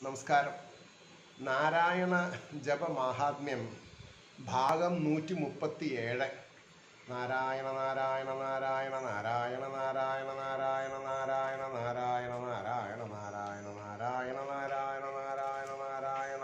നമസ്കാരം നാരായണ ജപ മാഹാത്മ്യം ഭാഗം നൂറ്റി മുപ്പത്തി ഏഴ് നാരായണ നാരായണ നാരായണ നാരായണ നാരായണ നാരായണ നാരായണ നാരായണ നാരായണ നാരായണ നാരായണ നാരായണ നാരായണ നാരായണ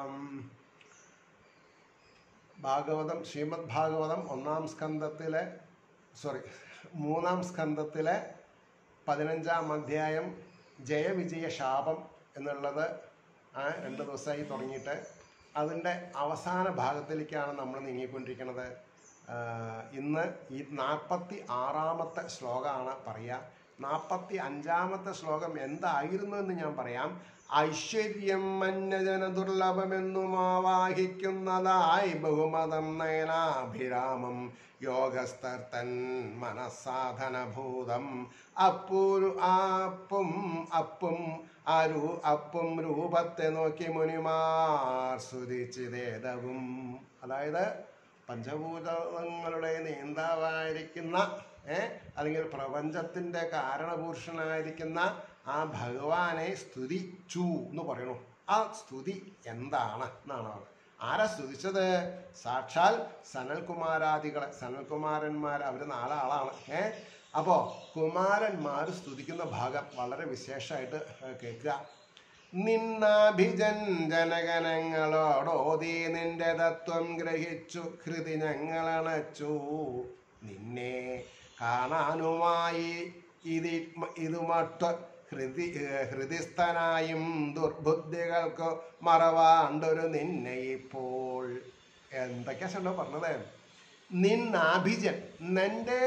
ഭാഗവതം ശ്രീമദ് ഭാഗവതം ഒന്നാം സ്കന്ധത്തിലെ സോറി മൂന്നാം സ്കന്ധത്തിലെ പതിനഞ്ചാം അധ്യായം ജയവിജയ ശാപം എന്നുള്ളത് ആ രണ്ട് ദിവസമായി തുടങ്ങിയിട്ട് അതിൻ്റെ അവസാന ഭാഗത്തിലേക്കാണ് നമ്മൾ നീങ്ങിക്കൊണ്ടിരിക്കുന്നത് ആ, ഇന്ന് ഈ നാൽപ്പത്തി ആറാമത്തെ ശ്ലോകമാണ് പറയുക നാൽപ്പത്തി അഞ്ചാമത്തെ ശ്ലോകം എന്തായിരുന്നു എന്ന് ഞാൻ പറയാം ഐശ്വര്യം മന്യജന ദുർലഭമെന്നും ആവാഹിക്കുന്നതായി ബഹുമതം നയനാഭിരാമം യോഗസ്ഥർത്തൻ മനസ്സാധനഭൂതം അപ്പൂരു ആപ്പും അപ്പും അരു അപ്പും രൂപത്തെ നോക്കി മുനിമാർ സ്തുതിച്ചിതേതവും അതായത് പഞ്ചഭൂതങ്ങളുടെ നേതാവായിരിക്കുന്ന ഏ അല്ലെങ്കിൽ പ്രപഞ്ചത്തിൻ്റെ കാരണപുരുഷനായിരിക്കുന്ന ആ ഭഗവാനെ സ്തുതിച്ചു എന്ന് പറയണു ആ സ്തുതി എന്താണ് എന്നാണ് അവർ ആരാ സ്തുതിച്ചത് സാക്ഷാൽ സനൽകുമാരാദികളെ സനൽകുമാരന്മാർ അവർ നാലാളാണ് ഏ അപ്പോൾ കുമാരന്മാർ സ്തുതിക്കുന്ന ഭാഗം വളരെ വിശേഷമായിട്ട് കേൾക്കുക നിന്നാഭിജൻ ജനഗണങ്ങളോടോതി നിന്റെ തത്വം ഗ്രഹിച്ചു ഹൃതി ഞങ്ങളണച്ചു നിന്നെ കാണാനുമായി ഇത് ഇത് മട്ട് ഹൃദി ഹൃദിസ്ഥനായും ദുർബുദ്ധികൾക്ക് മറവാണ്ടൊരു നിന്നെ ഇപ്പോൾ എന്തൊക്കെയാ ചേട്ടോ പറഞ്ഞത് നിന്നാഭിജൻ നിന്റെ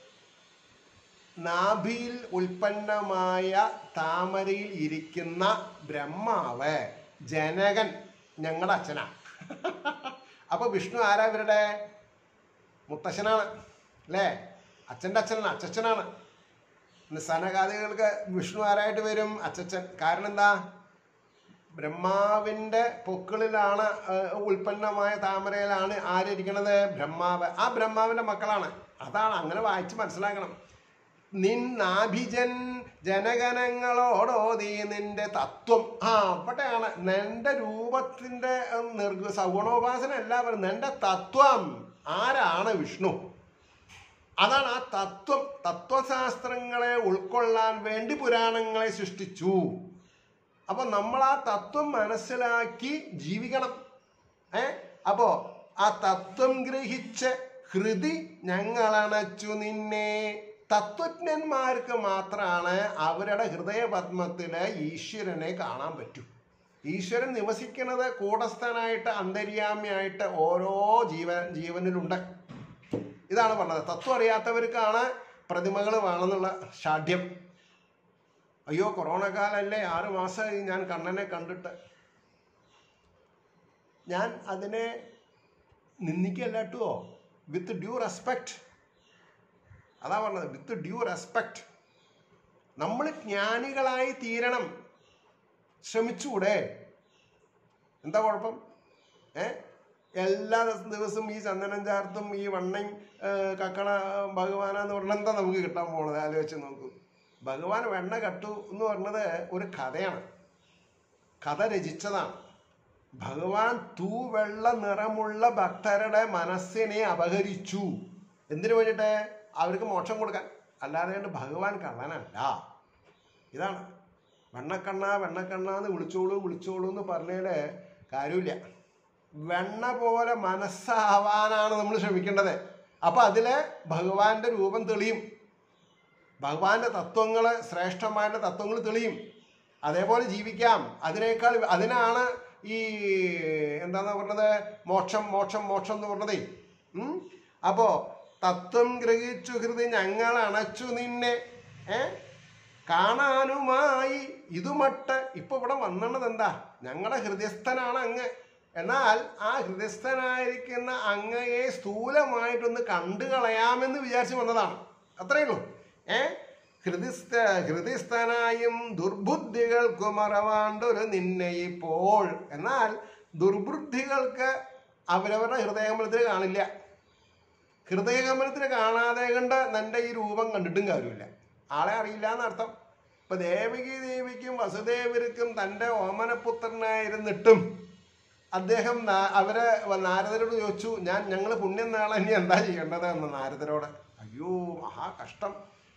നാഭിയിൽ ഉൽപ്പന്നമായ താമരയിൽ ഇരിക്കുന്ന ബ്രഹ്മാവ് ജനകൻ ഞങ്ങളുടെ അച്ഛനാ അപ്പൊ വിഷ്ണു ആരാ ഇവരുടെ മുത്തശ്ശനാണ് അല്ലേ അച്ഛൻ്റെ അച്ഛനാണ് അച്ഛനാണ് സനകാദികൾക്ക് വിഷ്ണു ആരായിട്ട് വരും അച്ഛൻ കാരണം എന്താ ബ്രഹ്മാവിൻ്റെ പൊക്കിളിലാണ് ഏഹ്, ഉൽപ്പന്നമായ താമരയിലാണ് ആരിയ്ക്കണത് ബ്രഹ്മാവ് ആ ബ്രഹ്മാവിൻ്റെ മക്കളാണ് അതാണ് അങ്ങനെ വായിച്ച് മനസ്സിലാക്കണം നിന്നാഭിജൻ ജനഗണങ്ങളോടോതി നിന്റെ തത്വം ആ അവിടെയാണ് നിന്റെ രൂപത്തിന്റെ ഉം, നിർഗു സഗുണോപാസന എല്ലാവരും നിന്റെ തത്വം ആരാണ് വിഷ്ണു അതാണ് ആ തത്വം തത്വശാസ്ത്രങ്ങളെ ഉൾക്കൊള്ളാൻ വേണ്ടി പുരാണങ്ങളെ സൃഷ്ടിച്ചു അപ്പൊ നമ്മൾ ആ തത്വം മനസ്സിലാക്കി ജീവിക്കണം ഏ അപ്പോ ആ തത്വം ഗ്രഹിച്ച് ഹൃദി ഞങ്ങളണച്ചു നിന്നെ തത്വജ്ഞന്മാർക്ക് മാത്രമാണ് അവരുടെ ഹൃദയപത്മത്തില് ഈശ്വരനെ കാണാൻ പറ്റൂ ഈശ്വരൻ നിവസിക്കുന്നത് കൂടസ്ഥനായിട്ട് അന്തര്യാമിയായിട്ട് ഓരോ ജീവ ജീവനിലുണ്ട് ഇതാണ് പറഞ്ഞത് തത്വം അറിയാത്തവർക്കാണ് പ്രതിമകൾ വേണമെന്നുള്ള ഷാഠ്യം അയ്യോ കൊറോണ കാലല്ലേ ആറ് മാസമായി ഞാൻ കണ്ണനെ കണ്ടിട്ട് ഞാൻ അതിനെ നിന്ദിക്കല്ല കേട്ടോ വിത്ത് ഡ്യൂ റെസ്പെക്റ്റ് അതാ പറഞ്ഞത് വിത്ത് ഡ്യൂ റെസ്പെക്റ്റ് നമ്മൾ ജ്ഞാനികളായി തീരണം ശ്രമിച്ചൂടെ എന്താ കുഴപ്പം ഏ എല്ലാ ദിവസ- ദിവസവും ഈ ചന്ദനം ചാർത്തും ഈ വണ്ണയും ഏ, കക്കണ ഭഗവാനാന്ന് പറഞ്ഞാൽ എന്താ നമുക്ക് കിട്ടാൻ പോണത് ആലോചിച്ച് നോക്കൂ ഭഗവാൻ വെണ്ണ കട്ടു എന്ന് പറഞ്ഞത് ഒരു കഥയാണ് കഥ രചിച്ചതാണ് ഭഗവാൻ തൂവെള്ള നിറമുള്ള ഭക്തരുടെ മനസ്സിനെ അപഹരിച്ചു എന്തിനു വേണ്ടിയിട്ട് അവർക്ക് മോക്ഷം കൊടുക്കാൻ അല്ലാതെ കൊണ്ട് ഭഗവാൻ കള്ളനല്ല ഇതാണ് വെണ്ണക്കണ്ണ വെണ്ണക്കണ്ണ എന്ന് വിളിച്ചോളൂ വിളിച്ചോളൂ എന്ന് പറഞ്ഞതില് കാര്യമില്ല വെണ്ണ പോലെ മനസ്സാവാനാണ് നമ്മൾ ശ്രമിക്കേണ്ടത് അപ്പൊ അതില് ഭഗവാന്റെ രൂപം തെളിയും ഭഗവാന്റെ തത്വങ്ങൾ ശ്രേഷ്ഠമായ തത്വങ്ങൾ തെളിയും അതേപോലെ ജീവിക്കാം അതിനേക്കാൾ അതിനാണ് ഈ എന്താന്നാ പറഞ്ഞത് മോക്ഷം മോക്ഷം മോക്ഷം എന്ന് പറഞ്ഞതേ ഉം? അപ്പോ തത്വം ഗ്രഹിച്ചു ഹൃദയ ഞങ്ങൾ അണച്ചു നിന്നെ ഏ കാണാനുമായി ഇതുമട്ട് ഇപ്പൊ ഇവിടെ വന്നത് എന്താ ഞങ്ങളുടെ ഹൃദയസ്ഥനാണ് അങ്ങ് എന്നാൽ ആ ഹൃദയസ്ഥനായിരിക്കുന്ന അങ്ങയെ സ്ഥൂലമായിട്ടൊന്ന് കണ്ടു കളയാമെന്ന് വിചാരിച്ചു വന്നതാണ് അത്രയേ ഉള്ളൂ ഏ ഹൃദയസ്ഥ ഹൃദയസ്ഥനായും ദുർബുദ്ധികൾക്ക് മറവാണ്ടൊരു നിന്നെ ഇപ്പോൾ എന്നാൽ ദുർബുദ്ധികൾക്ക് അവരവരുടെ ഹൃദയകമലത്തിൽ കാണില്ല ഹൃദയകമലത്തിൽ കാണാതെ കണ്ട് നിന്റെ ഈ രൂപം കണ്ടിട്ടും കാര്യമില്ല ആളെ അറിയില്ല എന്നർത്ഥം ഇപ്പൊ ഇപ്പൊ ദേവകി ദേവിക്കും വസുദേവർക്കും തൻ്റെ ഓമനപുത്രനായിരുന്നിട്ടും അദ്ദേഹം നാ- അവരെ വ- നാരദരോട് ചോദിച്ചു ഞാൻ ഞങ്ങൾ പുണ്യം നാളെ ഇനി എന്താ ചെയ്യേണ്ടത് എന്ന് നാരദരോട് അയ്യോ മഹാ കഷ്ടം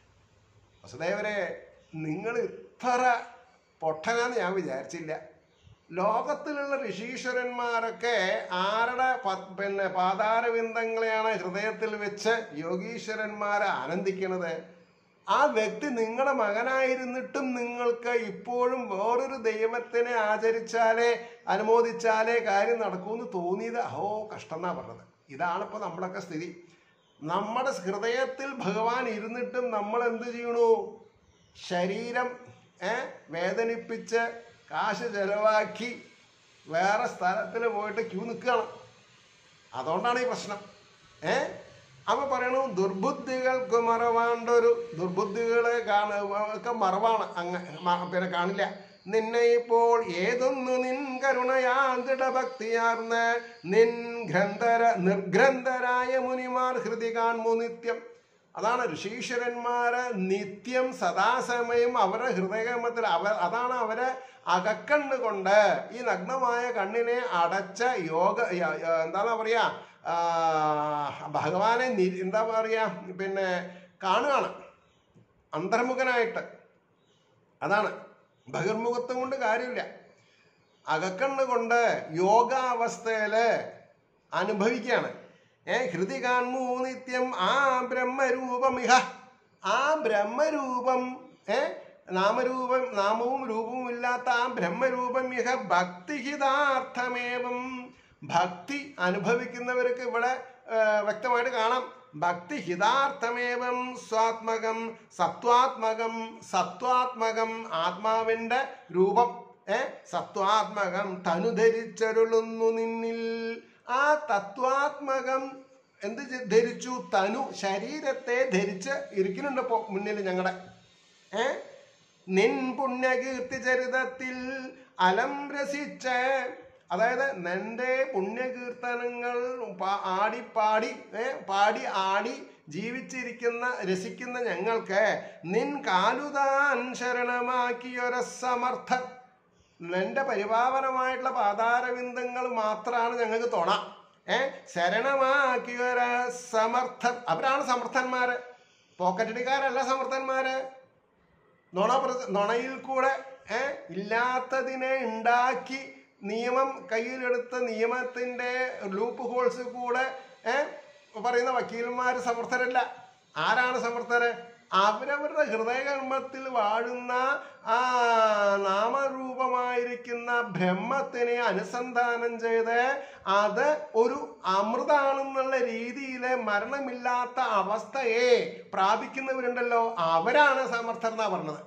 വസുദേവരെ നിങ്ങൾ ഇത്ര പൊട്ടനാന്ന് ഞാൻ വിചാരിച്ചില്ല ലോകത്തിലുള്ള ഋഷീശ്വരന്മാരൊക്കെ ആരുടെ പ- പിന്നെ പാതാരവിന്ദങ്ങളെയാണ് ഹൃദയത്തിൽ വെച്ച് യോഗീശ്വരന്മാരെ ആനന്ദിക്കുന്നത് ആ വ്യക്തി നിങ്ങളുടെ മകനായിരുന്നിട്ടും നിങ്ങൾക്ക് ഇപ്പോഴും വേറൊരു ദൈവത്തിനെ ആചരിച്ചാലേ അനുമോദിച്ചാലേ കാര്യം നടക്കുമെന്ന് തോന്നിയത് അഹോ കഷ്ടം എന്നാ പറഞ്ഞത് ഇതാണ് ഇപ്പോൾ നമ്മളൊക്കെ സ്ഥിതി നമ്മുടെ ഹൃദയത്തിൽ ഭഗവാൻ ഇരുന്നിട്ടും നമ്മൾ എന്ത് ചെയ്യണു ശരീരം ഏ വേദനിപ്പിച്ച് കാശ് ചെലവാക്കി വേറെ സ്ഥലത്തിൽ പോയിട്ട് ക്യൂ നിൽക്കുകയാണ് അതുകൊണ്ടാണ് ഈ പ്രശ്നം ഏ അവ പറയണു ദുർബുദ്ധികൾക്ക് മറവാണ്ടൊരു ദുർബുദ്ധികളെ കാണ ഒക്കെ മറവാണ് അങ്ങ് മ- പിന്നെ കാണില്ല നിന്നെ ഇപ്പോൾ ഏതൊന്നു നിൻ കരുണയാതിടഭക്തിയാർന്ന് നിൻ ഗ്രന്ഥര നിർഗ്രന്ഥരായ മുനിമാർ ഹൃദി കാൺമു നിത്യം അതാണ് ഋഷീശ്വരന്മാരെ നിത്യം സദാസമയം അവരുടെ ഹൃദയമത്തിൽ അവ അതാണ് അവരെ അകക്കണ്ണ് കൊണ്ട് ഈ നഗ്നമായ കണ്ണിനെ അടച്ച യോഗ യ- യ- എന്താ പറയാ ആ, ഭഗവാനെ നി- എന്താ പറയാ പിന്നെ കാണുകയാണ് അന്തർമുഖനായിട്ട് അതാണ് ബഹിർമുഖത്വം കൊണ്ട് കാര്യമില്ല അകക്കണ്ണ് കൊണ്ട് യോഗാവസ്ഥയില് അനുഭവിക്കുകയാണ് ഏ ഹൃതി കാൺമു നിത്യം ആ ബ്രഹ്മരൂപമിഹ ആ ബ്രഹ്മരൂപം ഏ നാമരൂപം നാമവും രൂപവും ഇല്ലാത്ത ആ ബ്രഹ്മരൂപം ഇഹ ഭക്തിഹിതാർത്ഥമേവം ഭക്തി അനുഭവിക്കുന്നവർക്ക് ഇവിടെ ഏ, വ്യക്തമായിട്ട് കാണാം ഭക്തി ഹിതാർത്ഥമേവം സ്വാത്മകം സത്വാത്മകം സത്വാത്മകം ആത്മാവിന്റെ രൂപം ഏ സത്വാത്മകം തനു ധരിച്ചരുളുന്നു നിന്നിൽ ആ തത്വാത്മകം എന്ത് ചെ- ധരിച്ചു തനു ശരീരത്തെ ധരിച്ച് ഇരിക്കുന്നുണ്ട് ഇപ്പോ മുന്നിൽ ഞങ്ങളുടെ ഏ നിൻ പുണ്യകീർത്തി ചരിതത്തിൽ അലം രസിച്ച് അതായത് നിന്റെ പുണ്യകീർത്തനങ്ങൾ പാ- ആടിപ്പാടി ഏ പാടി ആടി ജീവിച്ചിരിക്കുന്ന രസിക്കുന്ന ഞങ്ങൾക്ക് നിൻ കാലുതാൻ ശരണമാക്കിയൊരസമർത്ഥൻ നിന്റെ പരിപാവനമായിട്ടുള്ള പാതാരവിന്ദങ്ങൾ മാത്രമാണ് ഞങ്ങൾക്ക് തുണ ഏ ശരണമാക്കിയൊര സമർത്ഥൻ അവരാണ് സമർത്ഥന്മാര് പോക്കറ്റടിക്കാരല്ല സമർത്ഥന്മാര് നുണ പ്ര- നുണയിൽ കൂടെ ഏ ഇല്ലാത്തതിനെ ഉണ്ടാക്കി നിയമം കയ്യിലെടുത്ത നിയമത്തിന്റെ ലൂപ്പ് ഹോൾസ് കൂടെ ഏ പറയുന്ന വക്കീലന്മാർ സമർത്ഥരല്ല ആരാണ് സമർത്ഥര് അവരവരുടെ ഹൃദയകർമ്മത്തിൽ വാഴുന്ന ആ നാമരൂപമായിരിക്കുന്ന ബ്രഹ്മത്തിനെ അനുസന്ധാനം ചെയ്ത് അത് ഒരു അമൃതാണെന്നുള്ള രീതിയിൽ മരണമില്ലാത്ത അവസ്ഥയെ പ്രാപിക്കുന്നവരുണ്ടല്ലോ അവരാണ് സമർത്ഥർ എന്നാ പറഞ്ഞത്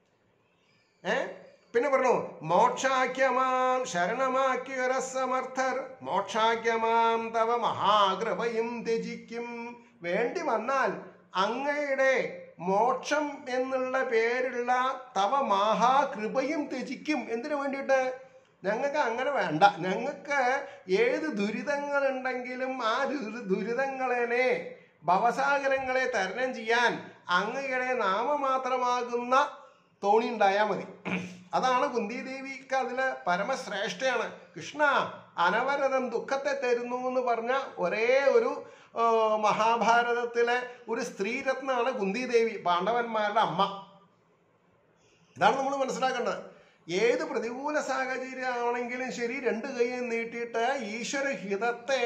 ഏ പിന്നെ പറഞ്ഞു മോക്ഷാഖ്യമാം ശരണമാക്കിയൊരസമർത്ഥർ മോക്ഷാഖ്യമാം തവ മഹാകൃപയും ത്യജിക്കും വേണ്ടി വന്നാൽ അങ്ങയുടെ മോക്ഷം എന്നുള്ള പേരുള്ള തവ മഹാകൃപയും ത്യജിക്കും എന്തിനു വേണ്ടിയിട്ട് ഞങ്ങൾക്ക് അങ്ങനെ വേണ്ട ഞങ്ങൾക്ക് ഏത് ദുരിതങ്ങളുണ്ടെങ്കിലും ആ ദുരി- ദുരിതങ്ങളെ ഭവസാഗരങ്ങളെ തരണം ചെയ്യാൻ അങ്ങയുടെ നാമമാത്രമാകുന്ന തോണി ഉണ്ടായാൽ മതി അതാണ് കുന്തിദേവിക്ക് അതില് പരമശ്രേഷ്ഠയാണ് കൃഷ്ണ അനവരതം ദുഃഖത്തെ തരുന്നു എന്ന് പറഞ്ഞ ഒരേ ഒരു ആ, മഹാഭാരതത്തിലെ ഒരു സ്ത്രീരത്നാണ് കുന്തിദേവി പാണ്ഡവന്മാരുടെ അമ്മ ഇതാണ് നമ്മൾ മനസ്സിലാക്കേണ്ടത് ഏത് പ്രതികൂല സാഹചര്യമാണെങ്കിലും ശരി രണ്ട് കൈയും നീട്ടിയിട്ട് ഈശ്വരഹിതത്തെ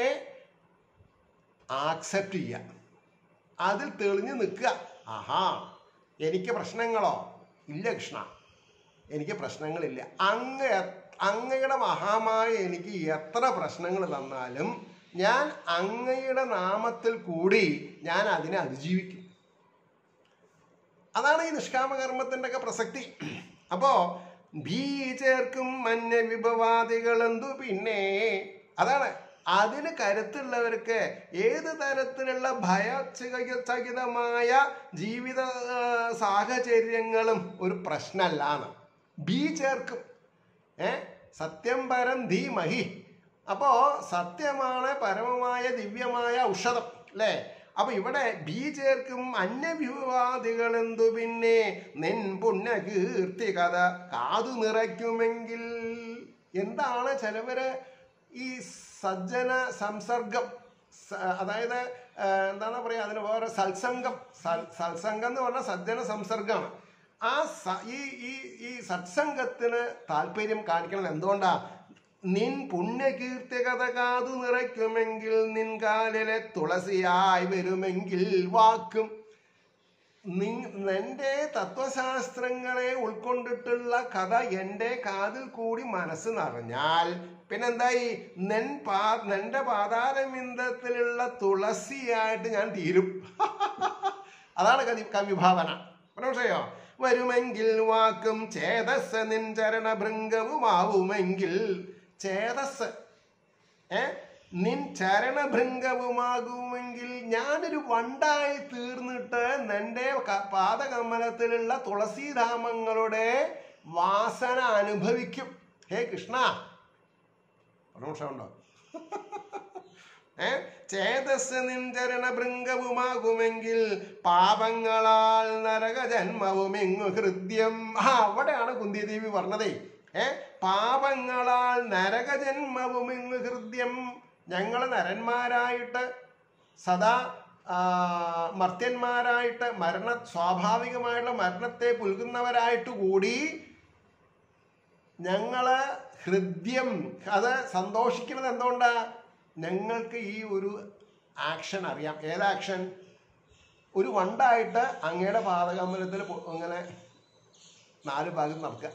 ആക്സെപ്റ്റ് ചെയ്യുക അതിൽ തെളിഞ്ഞു നിൽക്കുക ആഹാ എനിക്ക് പ്രശ്നങ്ങളോ ഇല്ല കൃഷ്ണ എനിക്ക് പ്രശ്നങ്ങളില്ല അങ്ങ് എ- അങ്ങയുടെ മഹാമായ എനിക്ക് എത്ര പ്രശ്നങ്ങൾ തന്നാലും ഞാൻ അങ്ങയുടെ നാമത്തിൽ കൂടി ഞാൻ അതിനെ അതിജീവിക്കും അതാണ് ഈ നിഷ്കാമകർമ്മത്തിൻ്റെ ഒക്കെ പ്രസക്തി അപ്പോ ഭീ ചേർക്കും മഞ്ഞ വിഭവാദികൾ എന്തു പിന്നെ അതാണ് അതിന് കരുത്തുള്ളവർക്ക് ഏത് തരത്തിലുള്ള ഭയചകിതമായ ജീവിത ആ, സാഹചര്യങ്ങളും ഒരു പ്രശ്നമല്ലാണ് ബി ചേർക്കും ഏ സത്യം പരം ധീമഹി അപ്പോ സത്യമാണ് പരമമായ ദിവ്യമായ ഔഷധം അല്ലേ അപ്പൊ ഇവിടെ ബി ചേർക്കും അന്യവിവാദികൾ എന്തു പിന്നെ നിൻ പുണ്യകീർത്തി കഥ കാതു നിറയ്ക്കുമെങ്കിൽ എന്താണ് ചിലവര് ഈ സജ്ജന സംസർഗം സ- അതായത് ആ, എന്താണ് പറയാ അതിന് വേറെ സത്സംഗം സൽ- സത്സംഗം എന്ന് പറഞ്ഞാൽ സജ്ജന സംസർഗമാണ് ആ സ- ഈ ഈ ഈ സത്സംഗത്തിന് താല്പര്യം കാണിക്കണം എന്തുകൊണ്ടാ നിൻ പുണ്യകീർത്തി കഥ കാതു നിറയ്ക്കുമെങ്കിൽ നിൻ കാലിലെ തുളസിയായി വരുമെങ്കിൽ വാക്കും നി- നിന്റെ തത്വശാസ്ത്രങ്ങളെ ഉൾക്കൊണ്ടിട്ടുള്ള കഥ എൻ്റെ കാതിൽ കൂടി മനസ്സ് നിറഞ്ഞാൽ പിന്നെന്തായി നെൻ പാ നിന്റെ പാതാരവിന്ദത്തിലുള്ള തുളസിയായിട്ട് ഞാൻ തീരും അതാണ് കവി കവിഭാവന മനസ്സിലായോ വരുമെങ്കിൽ വാക്കും ചേതസ് നിൻ ചരണഭൃംഗവുമാവുമെങ്കിൽ ചേതസ് ഏ നിൻ ചരണഭൃംഗവുമാകുമെങ്കിൽ ഞാനൊരു വണ്ടായി തീർന്നിട്ട് നിന്റെ ക- പാദകമലത്തിലുള്ള തുളസീധാമങ്ങളുടെ വാസന അനുഭവിക്കും ഹേ കൃഷ്ണ പരമക്ഷമുണ്ടോ ഏ ചേതസ് നിഞ്ചരണ ഭൃംഗവുമാകുമെങ്കിൽ പാപങ്ങളാൽ നരക ജന്മവുമെങ്ങു ഹൃദ്യം ആ അവിടെയാണ് കുന്തിദേവി പറഞ്ഞതേ ഏ പാപങ്ങളാൽ നരക ജന്മവുമെങ്ങു ഹൃദ്യം ഞങ്ങൾ നരന്മാരായിട്ട് സദാ ആ, മർത്യന്മാരായിട്ട് മരണ സ്വാഭാവികമായിട്ടുള്ള മരണത്തെ പുൽകുന്നവരായിട്ട് കൂടി ഞങ്ങള് ഹൃദ്യം അത് സന്തോഷിക്കുന്നത് എന്തുകൊണ്ടാ ഞങ്ങൾക്ക് ഈ ഒരു ആക്ഷൻ അറിയാം ഏത് ആക്ഷൻ ഒരു വണ്ടായിട്ട് അങ്ങയുടെ പാതകമ്പലത്തിൽ ഇങ്ങനെ നാല് ഭാഗം നടക്കുക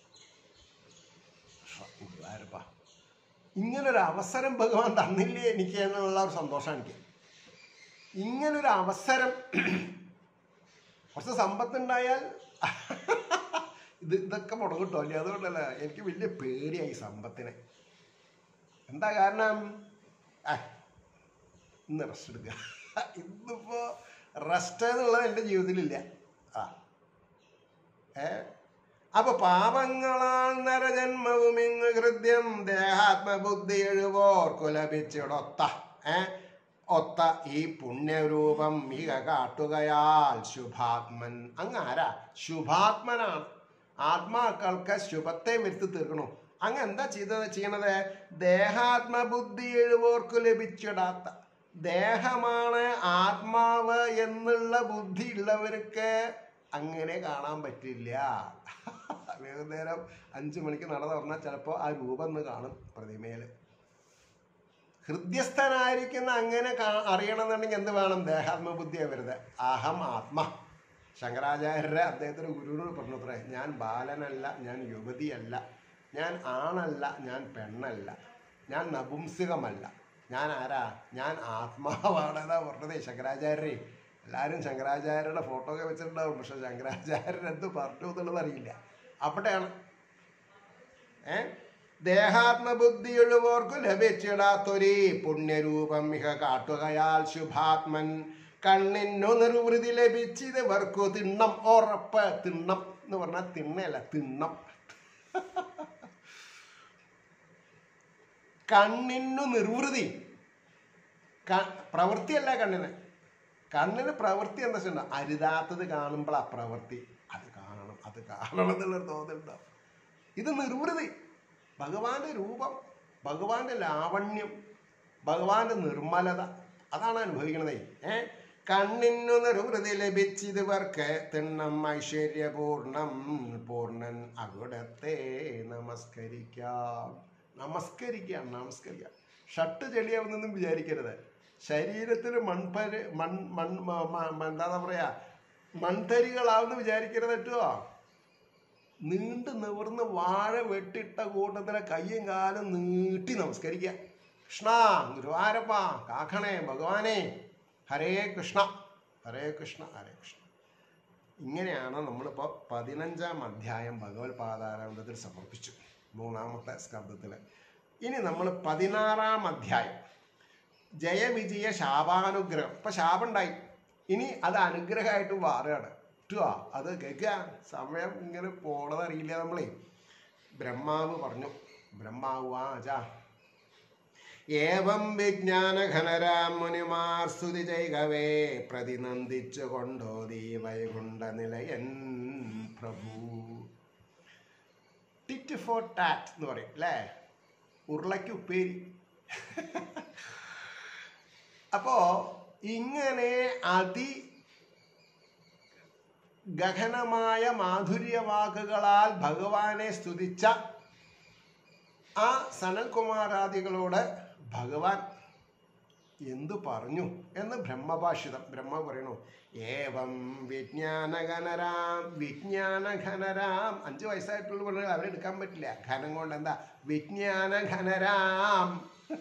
ഗുരുവായൂരപ്പ ഇങ്ങനൊരു അവസരം ഭഗവാൻ തന്നില്ലേ എനിക്ക് എന്നുള്ള ഒരു സന്തോഷമാണ് എനിക്ക് ഇങ്ങനൊരു അവസരം കുറച്ച് സമ്പത്തുണ്ടായാൽ ഇത് ഇതൊക്കെ മുടങ്ങിട്ടോ അല്ലേ അതുകൊണ്ടല്ല എനിക്ക് വലിയ പേടിയായി സമ്പത്തിനെ എന്താ കാരണം ആ, ഇന്ന് റെസ്റ്റ് എടുക്കുക ഇന്നിപ്പോ റെസ്റ്റ് എന്നുള്ളത് എൻ്റെ ജീവിതത്തിലില്ല ആ ഏ അപ്പൊ പാപങ്ങളാൽ നരജന്മവും ഇങ്ങ് ഹൃദ്യം ദേഹാത്മബുദ്ധി എഴുവോർ കുലപിച്ചിടൊത്ത ഏ ഒത്ത ഈ പുണ്യരൂപം മിക കാട്ടുകയാൽ ശുഭാത്മൻ അങ്ങ് ആരാ ശുഭാത്മനാണ് ആത്മാക്കൾക്ക് ശുഭത്തെ വരുത്തി തീർക്കണു അങ്ങ് എന്താ ചെയ്തത് ചെയ്യണത് ദേഹാത്മബുദ്ധി എഴുവോർക്ക് ലഭിച്ചിടാത്ത ദേഹമാണ് ആത്മാവ് എന്നുള്ള ബുദ്ധി ഉള്ളവർക്ക് അങ്ങനെ കാണാൻ പറ്റില്ല വൈകുന്നേരം അഞ്ചു മണിക്ക് നട തുറന്നാൽ ചിലപ്പോൾ ആ രൂപം ഒന്ന് കാണും പ്രതിമയില് ഹൃദ്യസ്ഥനായിരിക്കുന്ന അങ്ങനെ കാ- അറിയണമെന്നുണ്ടെങ്കിൽ എന്ത് വേണം ദേഹാത്മബുദ്ധിയെ വരുന്നത് അഹം ആത്മ ശങ്കരാചാര്യരെ അദ്ദേഹത്തിന് ഗുരുവിനോട് പറഞ്ഞത്രേ ഞാൻ ബാലനല്ല ഞാൻ യുവതിയല്ല ഞാൻ ആണല്ല ഞാൻ പെണ്ണല്ല ഞാൻ നപുംസകമല്ല ഞാൻ ആരാ ഞാൻ ആത്മാവാണെന്നാ പറഞ്ഞത് ശങ്കരാചാര്യരെ എല്ലാവരും ശങ്കരാചാര്യരുടെ ഫോട്ടോ ഒക്കെ വെച്ചിട്ടുണ്ടാവും പക്ഷെ ശങ്കരാചാര്യൻ എന്ത് പറഞ്ഞു എന്നുള്ളത് അറിയില്ല അവിടെയാണ് ഏ ദേഹാത്മബുദ്ധിയുള്ളവർക്കു ലഭിച്ചിടാത്തൊരേ പുണ്യരൂപം മിക കാട്ടുകയാൽ ശുഭാത്മൻ കണ്ണിനു നിർവൃതി ലഭിച്ചിതവർക്കു തിണ്ണം ഉറപ്പ് തിണ്ണം എന്ന് പറഞ്ഞാൽ തിണ്ണയല്ല തിണ്ണം കണ്ണിനു നിർവൃതി ക- പ്രവൃത്തിയല്ല കണ്ണിന് കണ്ണിന് പ്രവൃത്തി എന്താ വെച്ചിട്ടുണ്ടോ അരുതാത്തത് കാണുമ്പോൾ ആ പ്രവൃത്തി അത് കാണണം അത് കാണണം എന്നുള്ളൊരു തോന്നലുണ്ടാവും ഇത് നിർവൃതി ഭഗവാന്റെ രൂപം ഭഗവാന്റെ ലാവണ്യം ഭഗവാന്റെ നിർമ്മലത അതാണ് അനുഭവിക്കണതേ ഏ കണ്ണിനു നിർവൃതി ലഭിച്ചിതുവർക്ക് തിണ്ണം ഐശ്വര്യപൂർണം പൂർണ്ണൻ അവിടത്തെ നമസ്കരിക്കാം നമസ്കരിക്കാം നമസ്കരിക്കാം ഷട്ട് ചെളിയാവുന്നൊന്നും വിചാരിക്കരുത് ശരീരത്തിന് മൺപര് മൺ മൺ മ- മ- മ- എന്താ പറയാ മൺതരികളാവുന്ന വിചാരിക്കരുത് പറ്റുമോ നീണ്ടു നിവർന്ന് വാഴ വെട്ടിട്ട കൂട്ടത്തിലെ കയ്യും കാലും നീട്ടി നമസ്കരിക്കുക കൃഷ്ണ ഗുരുവാരപ്പ കാക്കണേ ഭഗവാനെ ഹരേ കൃഷ്ണ ഹരേ കൃഷ്ണ ഹരേ കൃഷ്ണ ഇങ്ങനെയാണ് നമ്മളിപ്പോൾ പതിനഞ്ചാം അധ്യായം ഭഗവത് പാതാരാന്തത്തിൽ സമർപ്പിച്ചു മൂന്നാമത്തെ സ്കന്ധത്തിൽ ഇനി നമ്മൾ പതിനാറാം അധ്യായം ജയവിജയ ശാപാനുഗ്രഹം ഇപ്പൊ ശാപുണ്ടായി ഇനി അത് അനുഗ്രഹമായിട്ട് മാറുകയാണ് കിട്ടുക അത് കേൾക്കുക സമയം ഇങ്ങനെ പോണത് അറിയില്ല നമ്മളെ ബ്രഹ്മാവ് പറഞ്ഞു ബ്രഹ്മാവ് വാച ഏവം വിജ്ഞാനഘനരാം മുനിമാർ സ്തുതി ചെയ്കവേ പ്രതിനന്ദിച്ചു കൊണ്ടോതി വൈകുണ്ഠ നിലയൻ പ്രഭു ടിറ്റ് ഫോർ ടാറ്റ് എന്ന് പറയും അല്ലേ ഉരുളയ്ക്ക് ഉപ്പേരി അപ്പോ ഇങ്ങനെ അതി ഗഹനമായ മാധുര്യവാക്കുകളാൽ ഭഗവാനെ സ്തുതിച്ച ആ സനൽകുമാരാദികളോട് ഭഗവാൻ എന്തു പറഞ്ഞു എന്ന് ബ്രഹ്മഭാഷിതം ബ്രഹ്മ പറയണു ഏവം വിജ്ഞാനഘനരാം വിജ്ഞാനഘനരാം അഞ്ച് വയസ്സായിട്ടുള്ള പറഞ്ഞാൽ അവരെടുക്കാൻ പറ്റില്ല ഘനം കൊണ്ട് എന്താ വിജ്ഞാനഘനരാം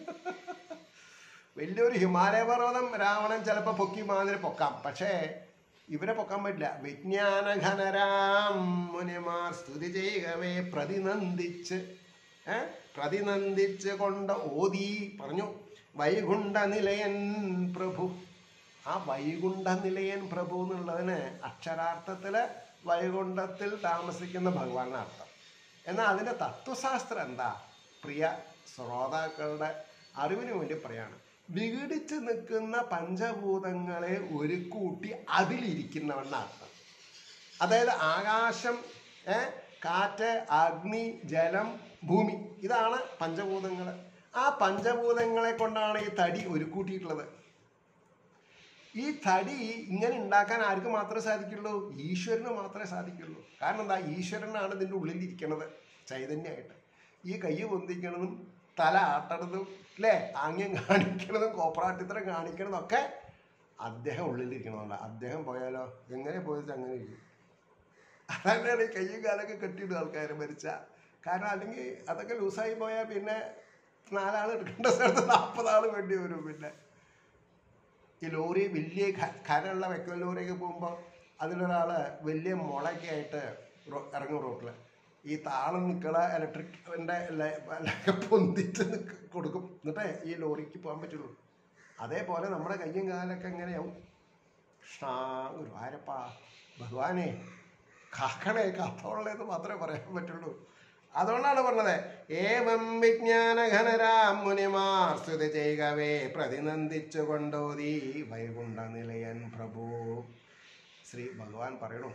വലിയൊരു ഹിമാലയ പർവ്വതം രാവണൻ ചിലപ്പോൾ പൊക്കി മാതിരി പൊക്കാം പക്ഷേ ഇവരെ പൊക്കാൻ പറ്റില്ല വിജ്ഞാനഘനരാം മുനിമാർ സ്തുതി ചെയ്യവേ പ്രതിനന്ദിച്ച് ഏ? പ്രതിനന്ദിച്ച് കൊണ്ട് ഓതി പറഞ്ഞു വൈകുണ്ഠ നിലയൻ പ്രഭു ആ വൈകുണ്ഠ നിലയൻ പ്രഭു എന്നുള്ളതിന് അക്ഷരാർത്ഥത്തില് വൈകുണ്ഠത്തിൽ താമസിക്കുന്ന ഭഗവാനാണ് അർത്ഥം എന്നാൽ അതിൻ്റെ തത്വശാസ്ത്രം എന്താ പ്രിയ ശ്രോതാക്കളുടെ അറിവിന് വേണ്ടി പറയാണ് വിഘടിച്ച് നിൽക്കുന്ന പഞ്ചഭൂതങ്ങളെ ഒരു കൂട്ടി അതിലിരിക്കുന്നവണ്ണ അർത്ഥം അതായത് ആകാശം ഏ, കാറ്റ് അഗ്നി ജലം ഭൂമി ഇതാണ് പഞ്ചഭൂതങ്ങൾ ആ പഞ്ചഭൂതങ്ങളെ കൊണ്ടാണ് ഈ തടി ഒരുക്കൂട്ടിയിട്ടുള്ളത് ഈ തടി ഇങ്ങനെ ഉണ്ടാക്കാൻ ആർക്ക് മാത്രമേ സാധിക്കുള്ളൂ ഈശ്വരന് മാത്രമേ സാധിക്കുള്ളൂ കാരണം എന്താ ഈശ്വരനാണ് ഇതിൻ്റെ ഉള്ളിലിരിക്കണത് ചൈതന്യമായിട്ട് ഈ കൈ പൊന്തിക്കണതും തല ആട്ടണതും അല്ലേ ആംഗ്യം കാണിക്കണതും കോപ്പറാട്ടിത്തരം കാണിക്കണതും ഒക്കെ അദ്ദേഹം ഉള്ളിലിരിക്കണതുകൊണ്ട് അദ്ദേഹം പോയാലോ എങ്ങനെ പോയത് അങ്ങനെ ഇരിക്കും അതന്നെയാണ് ഈ കയ്യും കാലൊക്കെ കെട്ടിയിടും ആൾക്കാർ മരിച്ച കാരണം അല്ലെങ്കിൽ അതൊക്കെ ലൂസായി പോയാൽ പിന്നെ നാലാൾ എടുക്കേണ്ട സ്ഥലത്ത് നാൽപ്പത് ആൾ വേണ്ടി വരും പിന്നെ ഈ ലോറി വലിയ ഖ- കനമുള്ള വെക്കൽ ലോറിയൊക്കെ പോകുമ്പോൾ അതിലൊരാൾ വലിയ മുളയൊക്കെ ആയിട്ട് റോ- ഇറങ്ങും റോട്ടിൽ ഈ താളം നിൽക്കണ ഇലക്ട്രിക്കിൻ്റെ പൊന്തിച്ച് നിക്ക് കൊടുക്കും എന്നിട്ടേ ഈ ലോറിക്ക് പോകാൻ പറ്റുള്ളൂ അതേപോലെ നമ്മുടെ കയ്യും കാലൊക്കെ എങ്ങനെയാവും കൃഷ്ണ ഗുരുവായൂരപ്പ ഭഗവാനെ കാക്കണേ കാത്തോളേന്ന് മാത്രമേ പറയാൻ പറ്റുള്ളൂ അതുകൊണ്ടാണ് പറഞ്ഞത് ഏവം വിജ്ഞാനഘനരാം മുനിമാർ സ്തുതി ചെയ്കവേ പ്രതിനന്ദിച്ചു കൊണ്ടോതി വൈകുണ്ഠ നിലയൻ പ്രഭു ശ്രീ ഭഗവാൻ പറയണു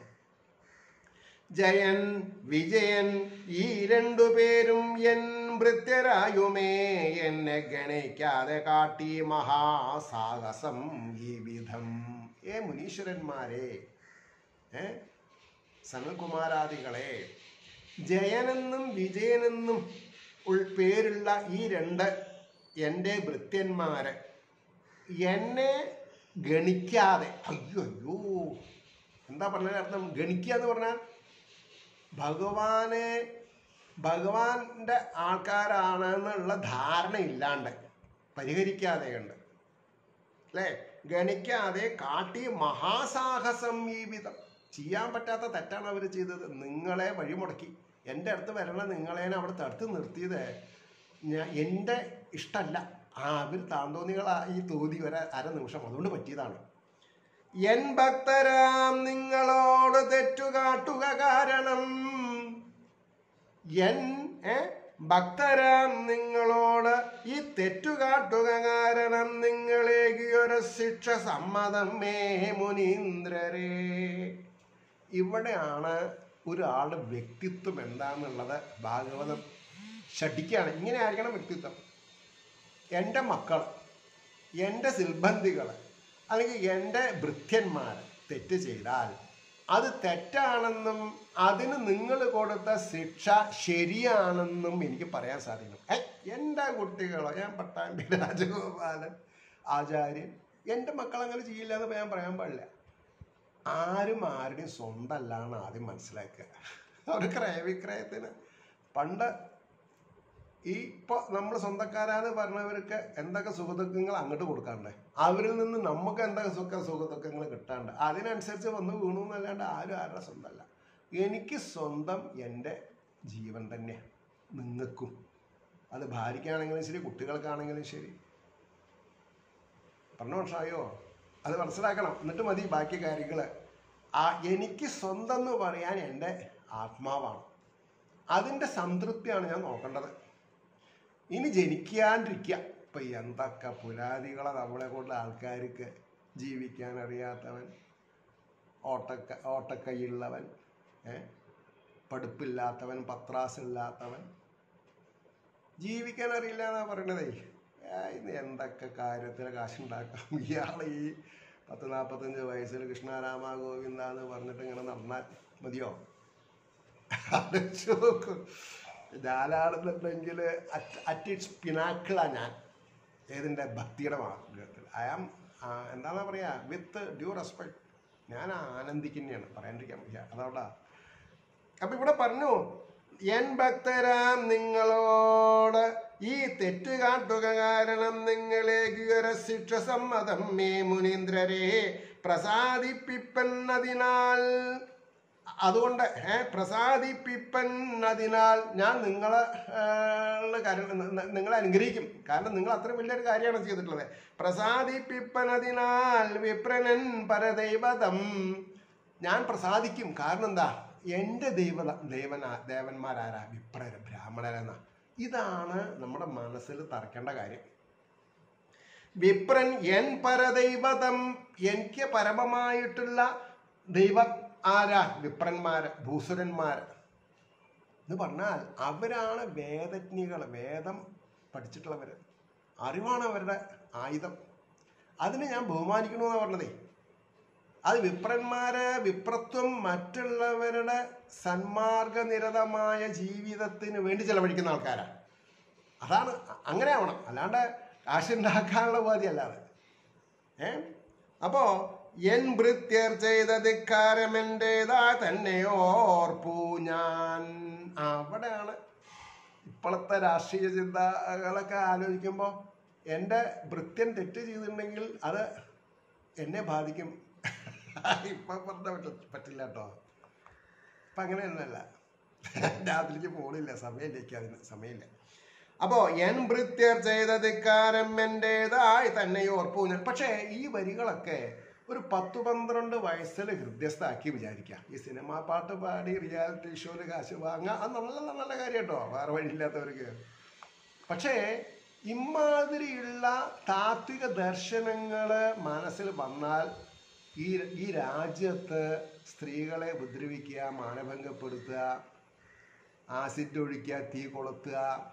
ജയൻ വിജയൻ ഈ രണ്ടു പേരും എൻ ഭൃത്യരായുമേ എന്നെ ഗണിക്കാതെ കാട്ടി മഹാസാഹസം ഈ വിധം ഏ മുനീശ്വരന്മാരെ ഏ സനൽകുമാരാദികളെ ജയനെന്നും വിജയനെന്നും ഉൾ പേരുള്ള ഈ രണ്ട് എൻ്റെ ഭൃത്യന്മാര് എന്നെ ഗണിക്കാതെ അയ്യോ അയ്യോ എന്താ പറഞ്ഞ അർത്ഥം ഗണിക്കുക എന്ന് പറഞ്ഞാൽ ഭഗവാനെ ഭഗവാന്റെ ആൾക്കാരാണെന്നുള്ള ധാരണ ഇല്ലാണ്ട് പരിഹരിക്കാതെ കണ്ട് അല്ലേ ഗണിക്കാതെ കാട്ടി മഹാസാഹസം ഈ വിധം ചെയ്യാൻ പറ്റാത്ത തെറ്റാണ് അവർ ചെയ്തത് നിങ്ങളെ വഴിമുടക്കി എൻ്റെ അടുത്ത് വരണ നിങ്ങളേനെ അവിടെ തടുത്ത് നിർത്തിയത് ഞാൻ എൻ്റെ ഇഷ്ടമല്ല ആ അവർ താന്തോന്നികളായി തോതി ഒരു അര നിമിഷം അതുകൊണ്ട് പറ്റിയതാണ് എൻ ഭക്തരാം നിങ്ങളോട് തെറ്റുകാട്ടുക കാരണം എൻ ഏ, ഭക്തരാം നിങ്ങളോട് ഈ തെറ്റുകാട്ടുക കാരണം നിങ്ങളേകിയൊരു ശിക്ഷ സമ്മതം മേ മുനീന്ദ്രരേ ഇവിടെയാണ് ഒരാളുടെ വ്യക്തിത്വം എന്താണെന്നുള്ളത് ഭാഗവതം ഷഡിക്കുകയാണ് ഇങ്ങനെ ആയിരിക്കണം വ്യക്തിത്വം എൻ്റെ മക്കൾ എൻ്റെ സിൽബന്ധികൾ അല്ലെങ്കിൽ എൻ്റെ ഭൃത്യന്മാർ തെറ്റ് ചെയ്താൽ അത് തെറ്റാണെന്നും അതിന് നിങ്ങൾ കൊടുത്ത ശിക്ഷ ശരിയാണെന്നും എനിക്ക് പറയാൻ സാധിക്കും ഏ എൻ്റെ കുട്ടികളോ ഞാൻ പട്ടാമ്പി രാജഗോപാലൻ ആചാര്യൻ എൻ്റെ മക്കൾ അങ്ങനെ ചെയ്യില്ല എന്ന് ഞാൻ പറയാൻ പാടില്ല ആരും ആരുടെയും സ്വന്തമല്ല എന്ന് ആദ്യം മനസ്സിലാക്കുക ഒരു ക്രയവിക്രയത്തിന് പണ്ട് ഈ ഇപ്പോൾ നമ്മൾ സ്വന്തക്കാരാന്ന് പറഞ്ഞവർക്ക് എന്തൊക്കെ സുഖദുഃഖങ്ങൾ അങ്ങോട്ട് കൊടുക്കാണ്ട് അവരിൽ നിന്ന് നമുക്ക് എന്തൊക്കെ സുഖ സുഖദുഃഖങ്ങൾ കിട്ടാണ്ട് അതിനനുസരിച്ച് വന്ന് വീണു എന്നല്ലാണ്ട് ആരും ആരുടെ സ്വന്തമല്ല എനിക്ക് സ്വന്തം എൻ്റെ ജീവൻ തന്നെയാണ് നിങ്ങൾക്കും അത് ഭാര്യയ്ക്കാണെങ്കിലും ശരി കുട്ടികൾക്കാണെങ്കിലും ശരി പറഞ്ഞ മനസ്സിലായോ അത് മനസ്സിലാക്കണം എന്നിട്ട് മതി ബാക്കി കാര്യങ്ങൾ ആ എനിക്ക് സ്വന്തം എന്ന് പറയാൻ എൻ്റെ ആത്മാവാണ് അതിൻ്റെ സംതൃപ്തിയാണ് ഞാൻ നോക്കേണ്ടത് ഇനി ജനിക്കാണ്ടിരിക്കുക ഇപ്പൊ എന്തൊക്കെ പുരാതികളെ നമ്മളെ കൊണ്ട് ആൾക്കാർക്ക് ജീവിക്കാൻ അറിയാത്തവൻ ഓട്ടക്ക ഓട്ടക്കൈയുള്ളവൻ ഏ പഠിപ്പില്ലാത്തവൻ പത്രാസില്ലാത്തവൻ ജീവിക്കാൻ അറിയില്ല എന്നാ പറയണതേ ആ, ഇന്ന് എന്തൊക്കെ കാര്യത്തിൽ കാശുണ്ടാക്കാം ഇയാൾ ഈ പത്ത് നാൽപ്പത്തഞ്ച് വയസ്സിൽ കൃഷ്ണരാമ ഗോവിന്ദ എന്ന് പറഞ്ഞിട്ട് ഇങ്ങനെ നടന്നാൽ മതിയോ ആലോചിച്ച് നോക്കൂ ഞാനാണെന്നുണ്ടെങ്കിൽ അറ്റ് ഇറ്റ്സ് പിനാക്കിളാ ഞാൻ ഏതിൻ്റെ ഭക്തിയുടെ മാർഗത്തിൽ ഐ ആം എന്താണെന്ന് പറയുക വിത്ത് ഡ്യൂ റെസ്പെക്ട് ഞാൻ ആനന്ദിക്കുന്നതാണ് പറയാണ്ടിരിക്കാൻ വയ്യ അതവിടെ അപ്പൊ ഇവിടെ പറഞ്ഞു എൻ ഭക്തരാം നിങ്ങളോട് ഈ തെറ്റ് കാട്ടുക കാരണം നിങ്ങളെ ഗുര ശിക്ഷ സമ്മതം മേ മുനീന്ദ്രരെ പ്രസാദിപ്പിപ്പന്നതിനാൽ അതുകൊണ്ട് ഏ പ്രസാദിപ്പിപ്പന്നതിനാൽ ഞാൻ നിങ്ങളെ ഏ, ഉള്ള കാര്യം ന- ന- നിങ്ങളെ അനുഗ്രഹിക്കും കാരണം നിങ്ങൾ അത്രയും വലിയൊരു കാര്യമാണ് ചെയ്തിട്ടുള്ളത് പ്രസാദിപ്പിപ്പനതിനാൽ വിപ്രനൻ പരദൈവതം ഞാൻ പ്രസാദിക്കും കാരണം എന്താ എൻ്റെ ദൈവ ദേവന ദേവന്മാരാരാ വിപ്രര ബ്രാഹ്മണരെന്ന ഇതാണ് നമ്മുടെ മനസ്സിൽ തറക്കേണ്ട കാര്യം വിപ്രൻ എൻ പരദൈവതം എനിക്ക് പരമമായിട്ടുള്ള ദൈവം ആരാ വിപ്രന്മാര് ഭൂസുരന്മാര് എന്ന് പറഞ്ഞാൽ അവരാണ് വേദജ്ഞികൾ വേദം പഠിച്ചിട്ടുള്ളവര് അറിവാണ് അവരുടെ ആയുധം അതിനെ ഞാൻ ബഹുമാനിക്കണമെന്നാണ് പറഞ്ഞതേ അത് വിപ്രന്മാര് വിപ്രത്വം മറ്റുള്ളവരുടെ സന്മാർഗനിരതമായ ജീവിതത്തിന് വേണ്ടി ചെലവഴിക്കുന്ന ആൾക്കാരാണ് അതാണ് അ- അങ്ങനെ ആവണം അല്ലാണ്ട് കാശുണ്ടാക്കാനുള്ള ഉപാധി അല്ലാതെ ഏ അപ്പോ എൻ ഭൃത്യർ ചെയ്ത ധിക്കാരം എൻ്റെതാ തന്നെ ഓർപ്പു ഞാൻ അവിടെയാണ് ഇപ്പോഴത്തെ രാഷ്ട്രീയ ചിന്തകളൊക്കെ ആലോചിക്കുമ്പോൾ എൻ്റെ ഭൃത്യൻ തെറ്റ് ചെയ്തിട്ടുണ്ടെങ്കിൽ അത് എന്നെ ബാധിക്കും ഇപ്പൊ പറഞ്ഞ പറ്റ പറ്റില്ല കേട്ടോ ഇപ്പൊ അങ്ങനെയൊന്നുമല്ല രാത്രിക്ക് പോണില്ല സമയമില്ലേക്ക് അതിന് സമയമില്ല അപ്പോ എൻ ഭൃത്യർ ചെയ്ത ധിക്കാരം എൻ്റെതായി തന്നെ ഓർപ്പു ഞാൻ പക്ഷേ ഈ വരികളൊക്കെ ഒരു പത്ത് പന്ത്രണ്ട് വയസ്സിൽ ഹൃദ്യസ്ഥാക്കി വിചാരിക്കാം ഈ സിനിമാ പാട്ട് പാടി റിയാലിറ്റി ഷോയിൽ കാശ് വാങ്ങുക അത് നല്ല നല്ല കാര്യം കേട്ടോ വേറെ വഴിയില്ലാത്തവർക്ക് പക്ഷേ ഇമാതിരിയുള്ള താത്വിക ദർശനങ്ങൾ മനസ്സിൽ വന്നാൽ ഈ ഈ രാജ്യത്ത് സ്ത്രീകളെ ഉപദ്രവിക്കുക മാനഭംഗപ്പെടുത്തുക ആസിഡ് ഒഴിക്കുക തീ കൊളുത്തുക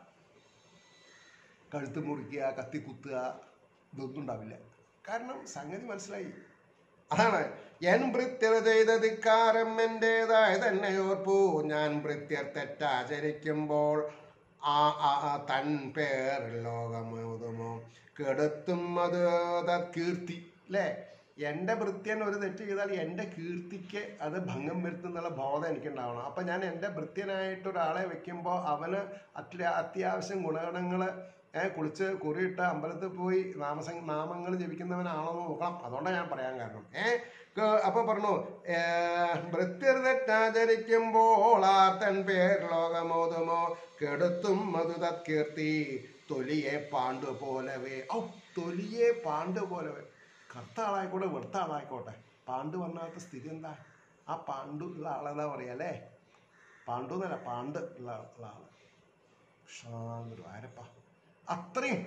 കഴുത്ത് മുറിക്കുക കത്തി കുത്തുക ഇതൊന്നും ഉണ്ടാവില്ല കാരണം സംഗതി മനസ്സിലായി അതാണ് എൻ ഭൃത്യർ ചെയ്ത ധിക്കാരം എൻ്റെതായ തന്നെ ഓർപ്പു ഞാൻ ഭൃത്യർ തെറ്റാചരിക്കുമ്പോൾ ആ ആ ആ തൻ പേർ ലോകമോതുമോ കെടുത്തും അത് കീർത്തി അല്ലേ എൻ്റെ ഭൃത്യൻ ഒരു തെറ്റ് ചെയ്താൽ എൻ്റെ കീർത്തിക്ക് അത് ഭംഗം വരുത്തുന്നുള്ള ബോധം എനിക്കുണ്ടാവണം അപ്പം ഞാൻ എൻ്റെ ഭൃത്യനായിട്ട് ഒരാളെ വെക്കുമ്പോൾ അവന് അത്യ അത്യാവശ്യം ഗുണഗണങ്ങൾ ഏഹ് കുളിച്ച് കുറിയിട്ട് അമ്പലത്തിൽ പോയി നാമസ നാമങ്ങൾ ജപിക്കുന്നവനാണോ എന്ന് നോക്കണം അതുകൊണ്ടാണ് ഞാൻ പറയാൻ കാരണം ഏഹ് അപ്പൊ പറഞ്ഞു ഭൃത്യർ തെറ്റാചരിക്കുമ്പോൾ ആർത്തൻ പേർ ലോകമോതുമോ കെടുത്തും മധു തത്കീർത്തി തൊലിയെ പാണ്ടു പോലവേ ഔ തൊലിയെ പാണ്ടു പോലവേ കറുത്ത ആളായിക്കോട്ടെ വെളുത്ത ആളായിക്കോട്ടെ പാണ്ഡു വന്നാത്ത സ്ഥിതി എന്താ ആ പാണ്ഡു ഉള്ള ആളെന്താ പറയാ അല്ലേ പാണ്ഡു എന്നല്ല പാണ്ട് ഉള്ള ഉള്ള ആള് ഷാന്നൊരു ആരപ്പ അത്രയും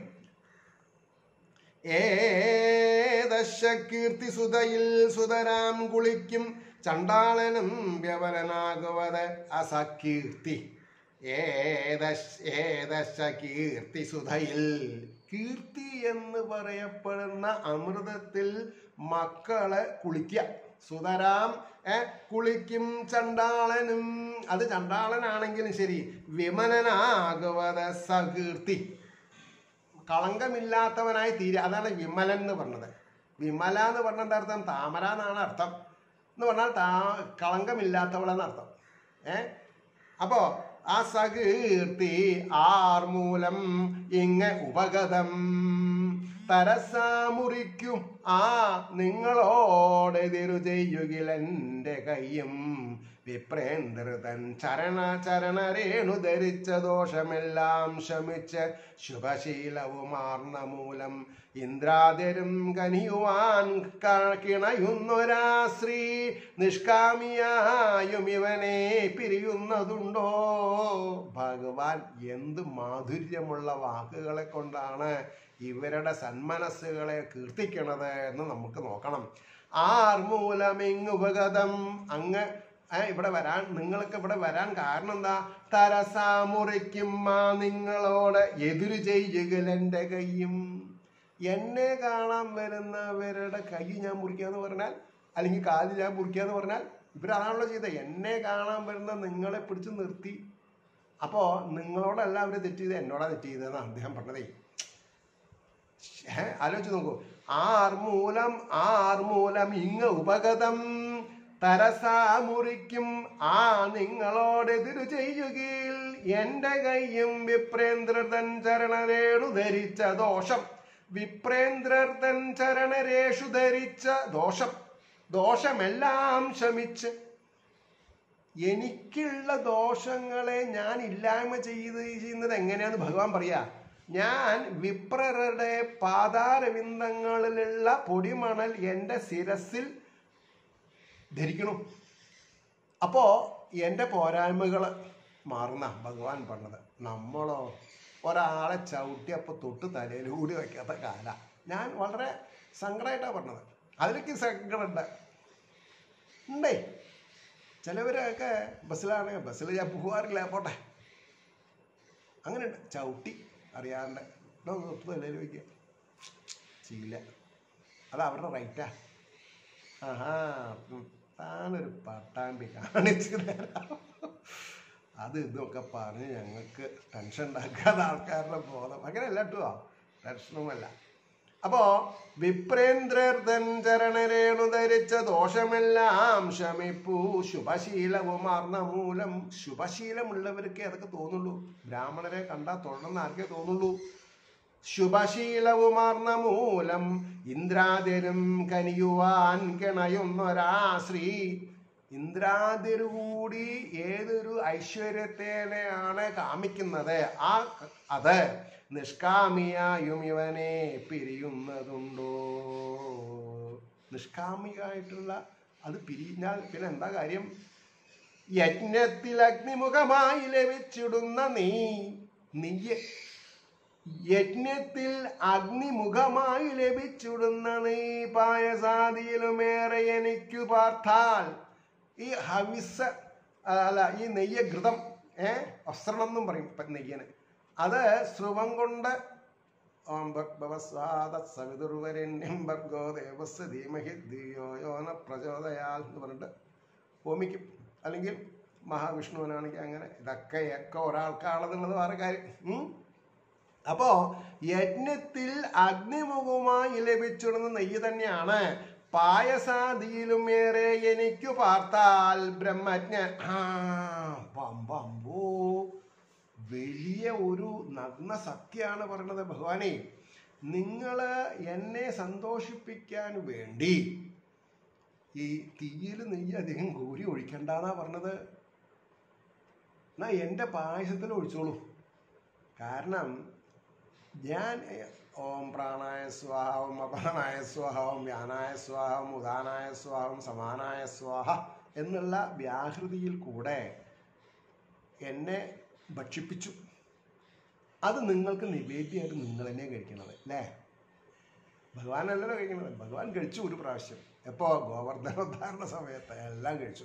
ഏതശ കീർത്തി സുതയിൽ സുതരാം കുളിക്കും ചണ്ടാളനും വ്യവരനാകുവത് അസകീർത്തി ഏതശ ഏതശ കീർത്തി സുധയിൽ കീർത്തി എന്ന് പറയപ്പെടുന്ന അമൃതത്തിൽ മക്കളെ കുളിക്കുക സുതരാം ഏ കുളിക്കും ചണ്ടാളനും അത് ചണ്ടാളനാണെങ്കിലും ശരി വിമലനാകുവത് സകീർത്തി കളങ്കമില്ലാത്തവനായി തീരുക അതാണ് വിമലൻ എന്ന് പറഞ്ഞത് വിമല എന്ന് പറഞ്ഞ എന്താ അർത്ഥം താമര എന്നാണ് അർത്ഥം എന്ന് പറഞ്ഞാൽ താ കളങ്കമില്ലാത്തവളെന്ന് അർത്ഥം ഏ അപ്പോ ആ സകീർത്തി ആർമൂലം ഇങ്ങ ഉപഗതം തരസാ മുറിക്കും ആ നിങ്ങളോടെതിരു ചെയ്യുകിൽ എൻ്റെ കയ്യും വിപ്രേന്ദ്രതൻ ചരണ ചരണരേണു ധരിച്ച ദോഷമെല്ലാം ശമിച്ച് ശുഭശീലവുമാർന്ന മൂലം ഇന്ദ്രാതിരും കനിയുവാൻ ക- കിണയുന്നൊരാ ശ്രീ നിഷ്കാമിയായും ഇവനെ പിരിയുന്നതുണ്ടോ ഭഗവാൻ എന്ത് മാധുര്യമുള്ള വാക്കുകളെ കൊണ്ടാണ് ഇവരുടെ സന്മനസ്സുകളെ കീർത്തിക്കണത് എന്ന് നമുക്ക് നോക്കണം ആർ മൂലമിങ്ങുപഗതം അങ്ങ് ഏ, ഇവിടെ വരാൻ നിങ്ങൾക്ക് ഇവിടെ വരാൻ കാരണം എന്താ തരസാ മുറിക്കും മാ നിങ്ങളോട് എതിര് ചെയ്യുകലെന്റെ കൈയും എന്നെ കാണാൻ വരുന്നവരുടെ കൈ ഞാൻ മുറിക്കാന്ന് പറഞ്ഞാൽ അല്ലെങ്കിൽ കാല് ഞാൻ മുറിക്കാന്ന് പറഞ്ഞാൽ ഇവരതാണല്ലോ ചെയ്തത് എന്നെ കാണാൻ വരുന്ന നിങ്ങളെ പിടിച്ച് നിർത്തി അപ്പോ നിങ്ങളോടല്ല അവര് തെറ്റ് ചെയ്ത് എന്നോടാ തെറ്റ് ചെയ്തതെന്നാണ് അദ്ദേഹം പറഞ്ഞതേ ഏ, ആലോചിച്ച് നോക്കൂ ആർ മൂലം ആർ മൂലം ഇങ്ങ് ഉപഗതം തരസാ മുറിക്കും ആ നിങ്ങളോടെതിരു ചെയ്യുകയിൽ എന്റെ കൈയും വിപ്രേന്ദ്രർ തൻ ചരണരേണു ധരിച്ച ദോഷം വിപ്രേന്ദ്രർ തൻ ചരണരേഷു ധരിച്ച ദോഷം ദോഷമെല്ലാം ശമിച്ച് എനിക്കുള്ള ദോഷങ്ങളെ ഞാൻ ഇല്ലായ്മ ചെയ്ത് ചെയ്യുന്നത് എങ്ങനെയാന്ന് ഭഗവാൻ പറയാ ഞാൻ വിപ്രരുടെ പാതാരവിന്ദങ്ങളിലുള്ള പൊടിമണൽ എൻ്റെ ശിരസിൽ ധരിക്കണം അപ്പോ എൻ്റെ പോരായ്മകൾ മാറുന്ന ഭഗവാൻ പറഞ്ഞത് നമ്മളോ ഒരാളെ ചവിട്ടിയപ്പോൾ തൊട്ട് തലയിലൂടി വയ്ക്കാത്ത കാല ഞാൻ വളരെ സങ്കടമായിട്ടാണ് പറഞ്ഞത് അതിലേക്ക് സങ്കടമുണ്ട് ഉണ്ടേ ചിലവരൊക്കെ ബസ്സിലാണ് ബസ്സിൽ ഞാൻ പോകാറില്ല പോട്ടെ അങ്ങനെയുണ്ട് ചവിട്ടി അറിയാണ്ട് തൊട്ട് തലയിൽ വയ്ക്കുക ചെയ്യില്ല അത് അവരുടെ റൈറ്റാ ആഹാ ഉം, താനൊരു പട്ടാമ്പി കാണിച്ചു തരാം അത് ഇതൊക്കെ പറഞ്ഞ് ഞങ്ങൾക്ക് ടെൻഷൻ ഉണ്ടാക്കാതെ ആൾക്കാരുടെ ബോധം അങ്ങനെയല്ല കേട്ടോ ടെൻഷനുമല്ല അപ്പോ വിപ്രേന്ദ്രർ തൻ ചരണരേണു ധരിച്ച ദോഷമെല്ലാം ശമിപ്പൂ ശുഭശീലവുമാർന്ന മൂലം ശുഭശീലമുള്ളവർക്ക് അതൊക്കെ തോന്നുള്ളൂ ബ്രാഹ്മണരെ കണ്ടാൽ തൊഴണമെന്ന് ആർക്കേ തോന്നുള്ളൂ ശുഭശീലവുമാർന്ന മൂലം ഇന്ദ്രാതിരും കനിയുവാൻ കിണയുന്നൊരാ ശ്രീ ഇന്ദ്രാതിരു കൂടി ഏതൊരു ഐശ്വര്യത്തേനെയാണ് കാമിക്കുന്നത് ആ അത് നിഷ്കാമിയായും ഇവനെ പിരിയുന്നതുണ്ടോ നിഷ്കാമിയായിട്ടുള്ള അത് പിരിഞ്ഞാൽ പിന്നെ എന്താ കാര്യം യജ്ഞത്തിൽ അഗ്നിമുഖമായി ലഭിച്ചിടുന്ന നീ നീയെ യജ്ഞത്തിൽ അഗ്നിമുഖമായി ലഭിച്ചിടുന്ന നീ പായസാദിയിലുമേറെ എനിക്കു പാർത്താൽ ഈ ഹവിസ അല്ല ഈ നെയ്യ ഘൃതം ഏ വസ്ത്രം എന്നും പറയും ഇപ്പൊ നെയ്യന് അത് സ്രുവം കൊണ്ട് ഓം ഭഗവസ്വാദ സവിതുർവരണ്യം ഭർഗോ ദേവസ് ധീമഹി ധിയോ യോന പ്രചോദയാൽ എന്ന് പറഞ്ഞിട്ട് ഹോമിക്കും അല്ലെങ്കിൽ മഹാവിഷ്ണുവിനാണെങ്കിൽ അങ്ങനെ ഇതൊക്കെ ഒക്കെ ഒരാൾക്കാണെന്നുള്ളത് വേറെ കാര്യം ഉം. അപ്പോ യജ്ഞത്തിൽ അഗ്നിമുഖമായി ലഭിച്ചിടുന്ന നെയ്യ് തന്നെയാണ് പായസാദിയിലും ഏറെ എനിക്കു പാർത്താൽ ബ്രഹ്മജ്ഞ ആ പമ്പമ്പോ വലിയ ഒരു നഗ്ന സത്യമാണ് പറയണത് ഭഗവാനെ നിങ്ങൾ എന്നെ സന്തോഷിപ്പിക്കാൻ വേണ്ടി ഈ തീയിൽ നെയ്യ് അധികം കോരി ഒഴിക്കണ്ടെന്നാ പറഞ്ഞത് എന്നാ എൻ്റെ പായസത്തിൽ ഒഴിച്ചോളൂ കാരണം ഞാൻ ഏഹ്, ഓം പ്രാണായ സ്വാഹ ഓം അപാനായ സ്വാഹ ഓം വ്യാനായ സ്വാഹ ഓം ഉദാനായ സ്വാഹ ഓം സമാനായ സ്വാഹ എന്നുള്ള വ്യാഹൃതിയിൽ കൂടെ എന്നെ ഭക്ഷിപ്പിച്ചു അത് നിങ്ങൾക്ക് നിവേദ്യമായിട്ട് നിങ്ങൾ തന്നെ കഴിക്കണത് അല്ലേ ഭഗവാനല്ലല്ലോ കഴിക്കണത് ഭഗവാൻ കഴിച്ചു ഒരു പ്രാവശ്യം എപ്പോ ഗോവർദ്ധനോദ്ധാരണ സമയത്ത് എല്ലാം കഴിച്ചു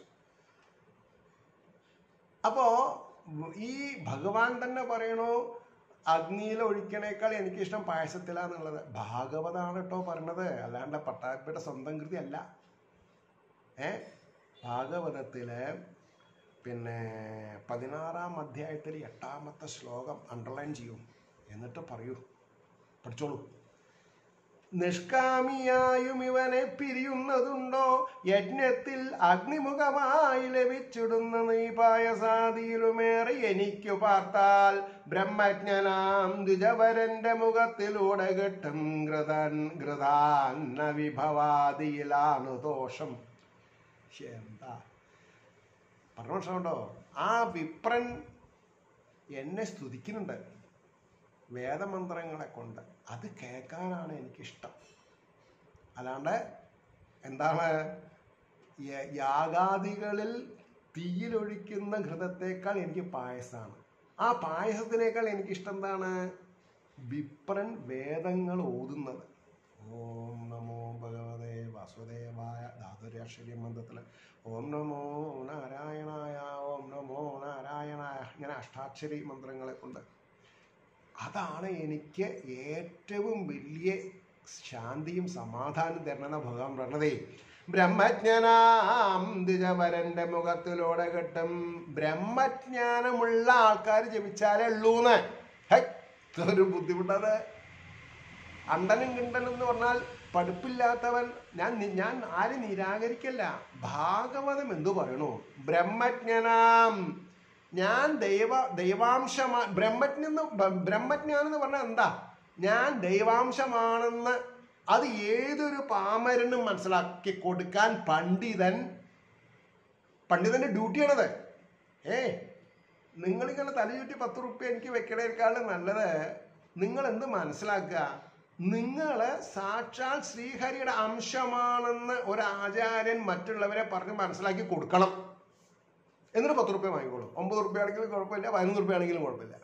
അപ്പോ ഈ ഭഗവാൻ തന്നെ പറയണു അഗ്നിയിൽ ഒഴിക്കണേക്കാൾ എനിക്കിഷ്ടം പായസത്തിലാന്നുള്ളത് ഭാഗവതാണ് കേട്ടോ പറഞ്ഞത് അല്ലാണ്ട് പട്ടാഭിയുടെ സ്വന്തം കൃതി അല്ല ഏ ഭാഗവതത്തില് പിന്നെ പതിനാറാം അധ്യായത്തിൽ എട്ടാമത്തെ ശ്ലോകം അണ്ടർലൈൻ ചെയ്യൂ എന്നിട്ട് പറയൂ പഠിച്ചോളൂ നിഷ്കാമിയായും ഇവനെ പിരിയുന്നതുണ്ടോ യജ്ഞത്തിൽ അഗ്നിമുഖമായി ലഭിച്ചിടുന്ന നീ പായസാദിയിലുമേറെ എനിക്കു പാർത്താൽ ബ്രഹ്മജ്ഞനാം ദ്വിജവരന്റെ മുഖത്തിലൂടെ കിട്ടും ഘൃതൻ ഘൃതാന്ന വിഭവാദിയിലാണ് ദോഷം ശ്ശെ, എന്താ പറഞ്ഞ മനസ്സിലാവുണ്ടോ ആ വിപ്രൻ എന്നെ സ്തുതിക്കുന്നുണ്ട് വേദമന്ത്രങ്ങളെ കൊണ്ട് അത് കേൾക്കാനാണ് എനിക്കിഷ്ടം അല്ലാണ്ട് എന്താണ് യ- യാഗാദികളിൽ തീയിലൊഴിക്കുന്ന ഘൃതത്തേക്കാൾ എനിക്ക് പായസമാണ് ആ പായസത്തിനേക്കാൾ എനിക്കിഷ്ടം എന്താണ് വിപ്രൻ വേദങ്ങൾ ഓതുന്നത് ഓം നമോ ഭഗവതേ വാസുദേവായ ധാതുരാശ്വര്യ മന്ത്രത്തിൽ ഓം നമോ നാരായണായ ഓം നമോ നാരായണായ ഇങ്ങനെ അഷ്ടാക്ഷരി മന്ത്രങ്ങളെ കൊണ്ട് അതാണ് എനിക്ക് ഏറ്റവും വലിയ ശാന്തിയും സമാധാനം തരണമെന്ന ഭഗവാൻ പറഞ്ഞതേ ബ്രഹ്മജ്ഞനാം ദ്വിജവരന്റെ മുഖത്തിലൂടെ കിട്ടും ബ്രഹ്മജ്ഞാനമുള്ള ആൾക്കാർ ജപിച്ചാലേ ഉള്ളൂന്ന് ഹൈ, ഇതൊരു ബുദ്ധിമുട്ടത് അണ്ടനും കിണ്ടനും എന്ന് പറഞ്ഞാൽ പഠിപ്പില്ലാത്തവൻ ഞാൻ നി- ഞാൻ ആരും നിരാകരിക്കല്ല ഭാഗവതം എന്തു പറയണു ബ്രഹ്മജ്ഞനാം ഞാൻ ദൈവ ദൈവാംശമാ ബ്രഹ്മജ്ഞ ബ്രഹ്മജ്ഞാനം എന്ന് പറഞ്ഞാൽ എന്താ ഞാൻ ദൈവാംശമാണെന്ന് അത് ഏതൊരു പാമരനും മനസ്സിലാക്കി കൊടുക്കാൻ പണ്ഡിതൻ പണ്ഡിതന്റെ ഡ്യൂട്ടിയാണത് ഏ നിങ്ങളിങ്ങനെ തലചുറ്റി പത്ത് റുപ്യ എനിക്ക് വെക്കണേക്കാളും നല്ലത് നിങ്ങൾ എന്ത് മനസ്സിലാക്കുക നിങ്ങൾ സാക്ഷാൽ ശ്രീഹരിയുടെ അംശമാണെന്ന് ഒരു ആചാര്യൻ മറ്റുള്ളവരെ പറഞ്ഞ് മനസ്സിലാക്കി കൊടുക്കണം എന്നിട്ട് പത്ത് റുപ്യ വാങ്ങിക്കോളൂ ഒമ്പത് റുപ്യ ആണെങ്കിലും കുഴപ്പമില്ല പതിനൊന്ന് റുപ്യ ആണെങ്കിലും കുഴപ്പമില്ല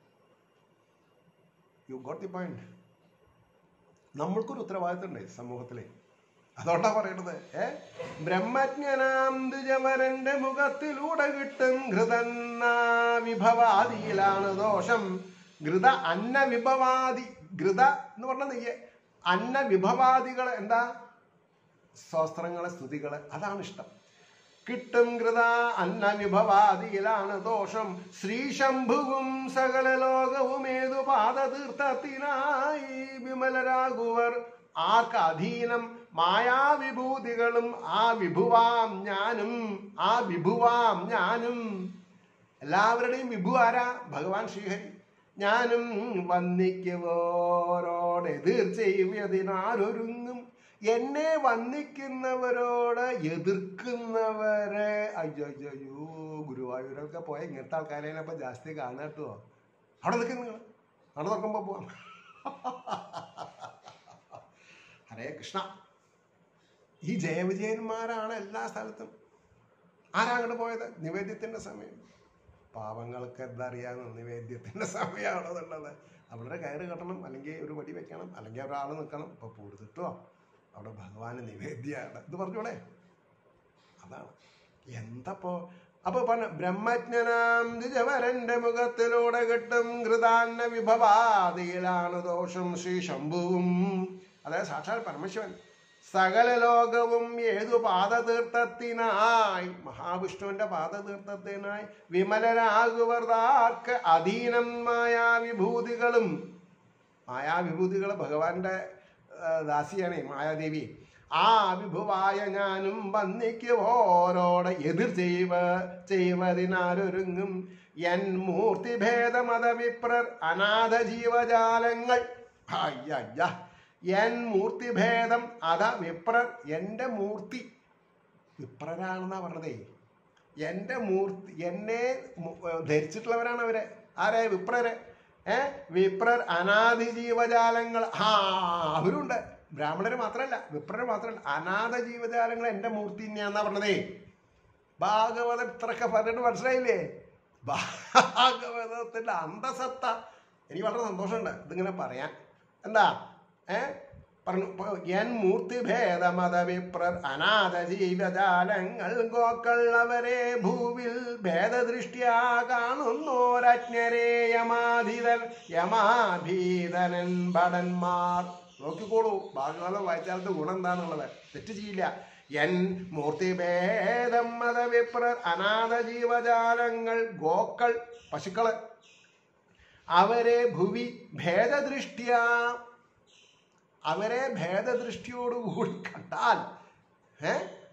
യു ഗോട്ട് ദി പോയിന്റ് നമ്മൾക്കൊരു ഉത്തരവാദിത്തമുണ്ട് സമൂഹത്തിലെ അതുകൊണ്ടാ പറയണത് ഏ ബ്രഹ്മജ്ഞനാം ദ്വിജവരന്റെ മുഖത്തിലൂടെ കിട്ടും ഘൃതന്ന വിഭവാദിയിലാണ് ദോഷം ഘൃത അന്ന വിഭവാദി ഘൃത എന്ന് പറഞ്ഞ നെയ്യ് അന്ന വിഭവാദികൾ എന്താ സ്വസ്ത്രങ്ങളെ സ്തുതികള് അതാണ് ഇഷ്ടം കിട്ടും കൃത അന്ന വിഭവാദിയിലാണ് ദോഷം ശ്രീശംഭുവും സകല ലോകവും ഏതു പാദതീർത്ഥത്തിനായി വിമലരാകുവർ ആർക്ക് അധീനം മായാവിഭൂതികളും ആ വിഭുവാം ഞാനും ആ വിഭുവാം ഞാനും എല്ലാവരുടെയും വിഭു ആരാ ഭഗവാൻ ശ്രീഹരി ഞാനും വന്നിക്കുവോരോട് എതിർ ചെയ്യുന്നതിനാലൊരുങ്ങും എന്നെ വന്നിക്കുന്നവരോട് എതിർക്കുന്നവരെ അയ്യോ അയ്യോ അയ്യോ ഗുരുവായൂരൊക്കെ പോയ ഇങ്ങനത്തെ ആൾക്കാരെ അപ്പൊ ജാസ്തി കാണാൻ കേട്ടോ അവിടെ നിൽക്കും നിങ്ങൾ അവിടെ നോക്കുമ്പോ പോവാം ഹരേ കൃഷ്ണ ഈ ജയവിജയന്മാരാണ് എല്ലാ സ്ഥലത്തും ആരാ അങ്ങോട്ട് പോയത് നിവേദ്യത്തിന്റെ സമയം പാവങ്ങൾക്ക് എന്താ അറിയാന്ന് നിവേദ്യത്തിന്റെ സമയമാണെന്നുള്ളത് അവരുടെ കയറ് കെട്ടണം അല്ലെങ്കിൽ ഒരു വടി വെക്കണം അല്ലെങ്കിൽ ഒരാൾ നിൽക്കണം ഇപ്പൊ പൂർത്തിട്ടോ അവിടെ ഭഗവാന് നിവേദ്യാണ് ഇത് പറഞ്ഞോളെ അതാണ് എന്തപ്പോ അപ്പൊ പറഞ്ഞ ബ്രഹ്മജ്ഞനാം ദ്വിജവരന്റെ മുഖത്തിലൂടെ കിട്ടും കൃതാന്ന വിഭവാദിയിലാണ് ദോഷം ശ്രീ ശംഭുവും അതായത് സാക്ഷാൽ പരമശിവൻ സകല ലോകവും ഏതു പാദതീർത്ഥത്തിനായി മഹാവിഷ്ണുവിന്റെ പാദതീർത്ഥത്തിനായി വിമലരാകുവർതാർക്ക് അധീനം മായാവിഭൂതികളും മായാവിഭൂതികൾ ഭഗവാന്റെ ആ, ദാസിയാണ് മായാദേവി ആ വിഭുവായ ഞാനും വന്നിക്ക് ഓരോട് എതിർ ചെയ്വ ചെയ്വതിനാലൊരുങ്ങും എൻ മൂർത്തിഭേദമതവിപ്രർ അനാഥ ജീവജാലങ്ങൾ അയ്യ എൻ മൂർത്തിഭേദം അത വിപ്രർ എൻ്റെ മൂർത്തി വിപ്രരാണെന്നാ പറഞ്ഞതേ എൻ്റെ മൂർത്തി എന്നെ മു- ധരിച്ചിട്ടുള്ളവരാണ് അവരെ ആരെ വിപ്രര് ഏ വിപ്രർ അനാദി ജീവജാലങ്ങൾ ആ അവരുണ്ട് ബ്രാഹ്മണര് മാത്രമല്ല വിപ്രര് മാത്രമല്ല അനാഥ ജീവജാലങ്ങൾ എൻ്റെ മൂർത്തി തന്നെയാന്നാ പറഞ്ഞതേ ഭാഗവതം ഇത്രയൊക്കെ പറഞ്ഞിട്ട് മനസ്സിലായില്ലേ ഭാഗവതത്തിന്റെ അന്തസത്ത എനിക്ക് വളരെ സന്തോഷമുണ്ട് ഇതിങ്ങനെ പറയാൻ എന്താ ഏ പറഞ്ഞു ഇപ്പൊ എൻ മൂർത്തിഭേദമത വിപ്രർ അനാഥ ജീവജാലങ്ങൾ ഗോക്കളവരെ ഭൂവിൽ ഭേദദൃഷ്ട്യാ കാണുന്നോരജ്ഞരെ യമാധീതൻ യമാഭീതനൻ ഭടന്മാർ നോക്കിക്കോളൂ ഭാഗവതം വായിച്ചാലത്തെ ഗുണം എന്താന്നുള്ളത് തെറ്റ് ചെയ്യില്ല എൻ മൂർത്തിഭേദം മത വിപ്രർ അനാഥ ജീവജാലങ്ങൾ ഗോക്കൾ പശുക്കള് അവരെ ഭുവി ഭേദദൃഷ്ട്യ അവരെ ഭേദദൃഷ്ടിയോടുകൂടി കണ്ടാൽ ഏ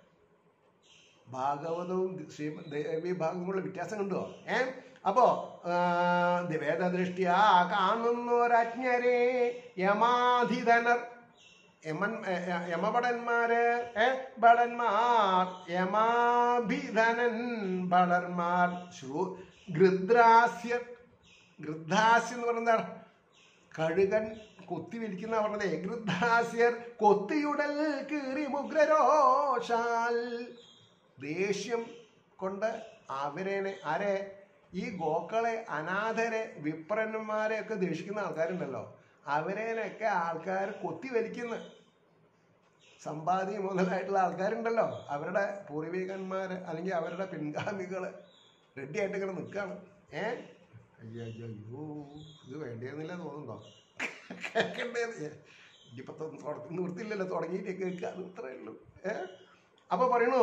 ഭാഗവതവും ശ്രീ ദേവി ഭാഗങ്ങളുടെ വ്യത്യാസം കണ്ടോ ഏ അപ്പോ ആ, വേദദൃഷ്ടിയ കാണുന്നൊരജ്ഞരെ യമാധിതനർ യമൻ എ, എ, യമഭടന്മാര് ഏ ഭടന്മാർ യമാഭിധനൻ ഭടന്മാർ ശൂ ഗൃദ്രാസ്യർ ഗൃദ്ധാസ്യം എന്ന് പറഞ്ഞാൽ എന്താണ് കഴുകൻ കൊത്തി വലിക്കുന്ന പറഞ്ഞതേ ഗൃദ്ധാസ്യർ കൊത്തിയുടൽ കീറി മുഗ്രരോഷാൽ ദേഷ്യം കൊണ്ട് അവരേനെ ആരെ ഈ ഗോക്കളെ അനാഥരെ വിപ്രന്മാരെ ഒക്കെ ദേഷിക്കുന്ന ആൾക്കാരുണ്ടല്ലോ അവരേനൊക്കെ ആൾക്കാർ കൊത്തി വലിക്കുന്നു സമ്പാദി മുതലായിട്ടുള്ള ആൾക്കാരുണ്ടല്ലോ അവരുടെ പൂർവികന്മാർ അല്ലെങ്കിൽ അവരുടെ പിൻഗാമികൾ റെഡി ആയിട്ട് ഇങ്ങനെ നിൽക്കുകയാണ് ഏ അയ്യോ അയ്യോ അയ്യോ ഇത് വേണ്ടിയിരുന്നില്ല തോന്നുന്നുണ്ടോ കേൾക്കണ്ടേന്ന് ഇനിയിപ്പോൾ തുടക്കം നിവൃത്തിയില്ലല്ലോ തുടങ്ങിയിട്ട് കേൾക്കുക അത് ഇത്രയേ ഉള്ളൂ ഏ അപ്പോൾ പറയണു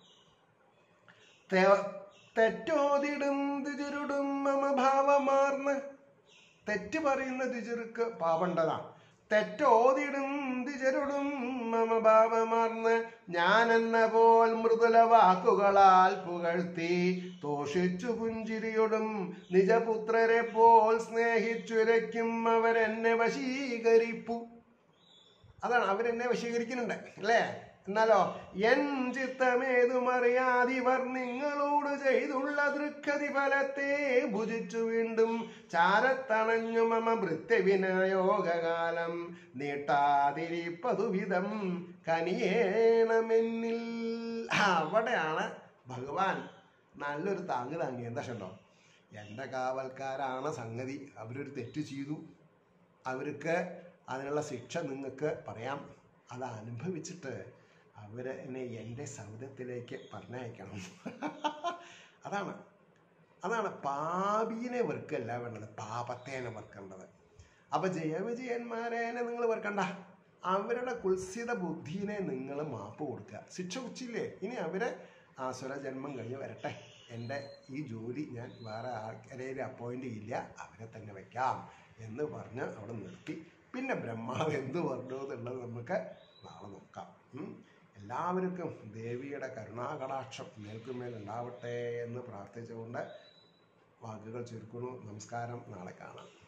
തെ- തെറ്റോതിടും തിചുരുടും മമ ഭാവമാർന്ന് തെറ്റ് പറയുന്ന തിചുരുക്ക് പാപണ്ടതാണ് തെറ്റോതിടും തിചരുടും മമ ഭാവമാർന്ന് ഞാനെന്ന പോൽ മൃദുല വാക്കുകളാൽ പുകഴ്ത്തി തോഷിച്ചു പുഞ്ചിരിയൊടും നിജപുത്രരെ പോൽ സ്നേഹിച്ചുരയ്ക്കും അവരെന്നെ വശീകരിപ്പു അതാണ് അവരെന്നെ വശീകരിക്കുന്നുണ്ട് അല്ലേ എന്നാലോ എൻ ചിത്തമേതുമറിയാതിവർ നിങ്ങളോട് ചെയ്തുള്ള ദൃക്കതി ഫലത്തെ ഭുജിച്ചു വീണ്ടും ചാരത്തണഞ്ഞു മമ ഭൃത്യവിനയോഗകാലം നീട്ടാതിരിപ്പതുവിധം കനിയേണമെന്നിൽ അവിടെയാണ് ഭഗവാൻ നല്ലൊരു താങ്ങ് താങ്ങി എന്താ ഷണ്ടോ എൻ്റെ കാവൽക്കാരാണ് സംഗതി അവരൊരു തെറ്റ് ചെയ്തു അവർക്ക് അതിനുള്ള ശിക്ഷ നിങ്ങൾക്ക് പറയാം അത് അനുഭവിച്ചിട്ട് അവരെ എന്നെ എൻ്റെ സൗദത്തിലേക്ക് പറഞ്ഞയക്കണം അതാണ് അതാണ് പാപീനെ വെറുക്കല്ല വേണ്ടത് പാപത്തേനെ വെറുക്കേണ്ടത് അപ്പൊ ജയവിജയന്മാരേനെ നിങ്ങൾ വെറുക്കണ്ട അവരുടെ കുൽസിത ബുദ്ധിനെ നിങ്ങൾ മാപ്പ് കൊടുക്കുക ശിക്ഷ ഉച്ചില്ലേ ഇനി അവരെ ആസുര ജന്മം കഴിഞ്ഞ് വരട്ടെ എൻ്റെ ഈ ജോലി ഞാൻ വേറെ ആൾക്കാരെയും അപ്പോയിൻ്റ് ചെയ്യില്ല അവരെ തന്നെ വെക്കാം എന്ന് പറഞ്ഞ് അവിടെ നിർത്തി പിന്നെ ബ്രഹ്മാവ് എന്ത് പറഞ്ഞു എന്നുള്ളത് നമുക്ക് നാളെ നോക്കാം ഉം. എല്ലാവർക്കും ദേവിയുടെ കരുണാകടാക്ഷം മേൽക്കുമേൽ ഉണ്ടാവട്ടെ എന്ന് പ്രാർത്ഥിച്ചുകൊണ്ട് വാക്കുകൾ ചുരുക്കുന്നു നമസ്കാരം നാളെ കാണാം